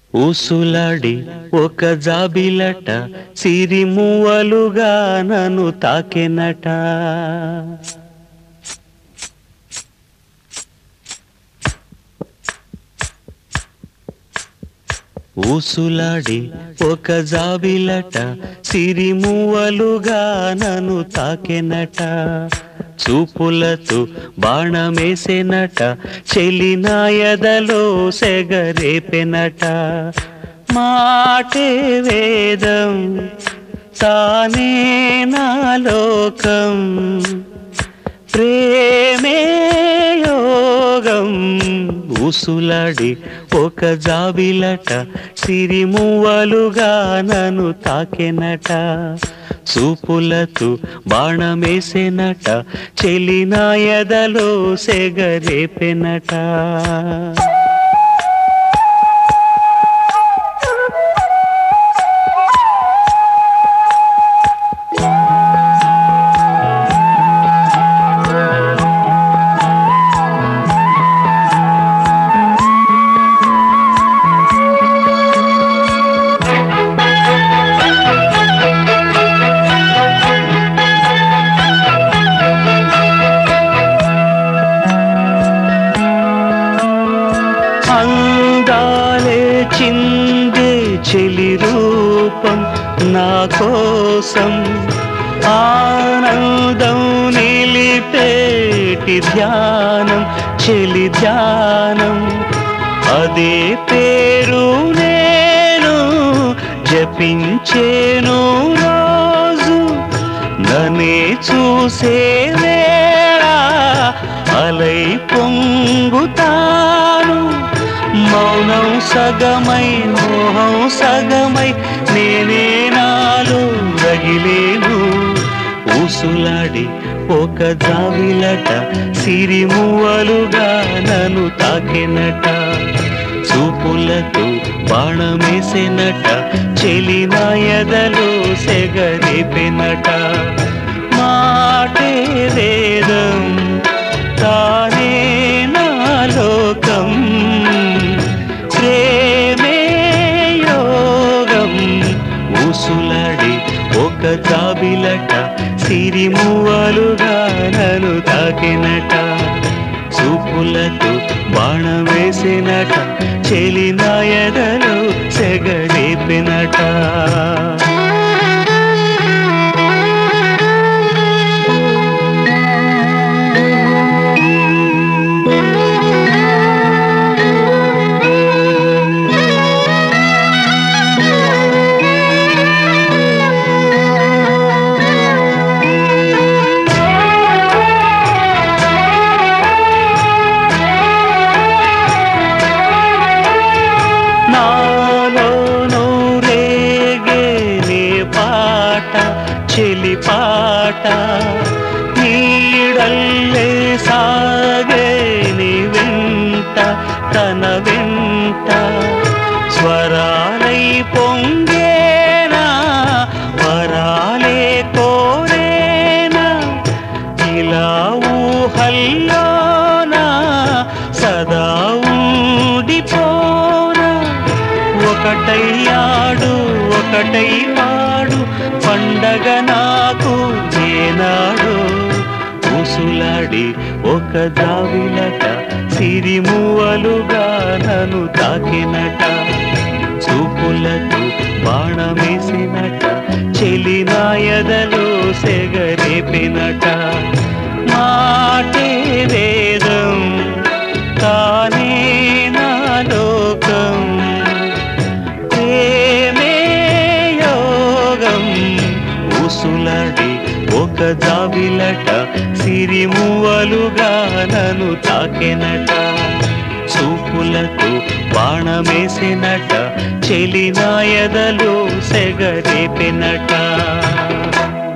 ఊసులాడి ఒక జాబిలట సిరిమువ్వలుగా నన్ను తాకెనట ఊసులాడి ఒక జాబిలట సిరిమువ్వలుగా నన్ను తాకెనట చూపులతో బాణమేసెనట చెలినాయదలో సెగరేపెనట మాటే వేదం తానే నా లోకం ప్రేమే యోగం ఊసులాడి ఒక జాబిలట సిరిమువ్వలుగా నన్ను తాకెనట చూపులతో బాణమేసెనట చెలినాయదలో సెగరేపెనట అందాలే చిందే చెలి రూపం నా కోసం ఆనందం నిలిపేటి ధ్యానం చెలి ధ్యానం అదే పేరు నేను జపించేను రోజు నన్నే చూసే వేళ అలై పొంగుతాను మౌనం సగమై మోహం సగమై నేనే నాలో రగిలేను ఊసులాడి ఒక జావిలట సిరిమువ్వలుగా నన్ను తాకెనట చూపులతో బాణమేసెనట చెలినాయదలో సెగరేపెనట మాటే వేదం తానే నా లోకం ప్రేమే యోగం ఊసులాడి ఒక జాబిలట సిరిమువ్వలుగా నన్ను తాకినట చూపులతో బాణం వేసినట చెలినాయదలో సెగరేపినట నాలోను రేగే నీ పాట చెలి పాట నీడల్లే సాగే నీ వెంట తన వెంట స్వరాలై పొంగేనా వరాలే కోరేనా ఇలా ఊహల్లోనా సదా ఉండిపోనా ఒకటై ఆడు ఒకటై పాడు పండగ నాకు ఏనాడు ఊసులాడి ఒక దావిలట సిరిమువ్వలుగా నన్ను తాకినట చూపులతో బాణమేసినట చెలినాయదలో సెగరేపినట మాటే వేదం తానే నా లోకం ప్రేమే యోగం ఊసులాడి ఒక జాబిలట సిరిమువ్వలుగా నన్ను తాకెనట చూపులతో బాణమేసినట చెలినాయదలో సెగరేపినట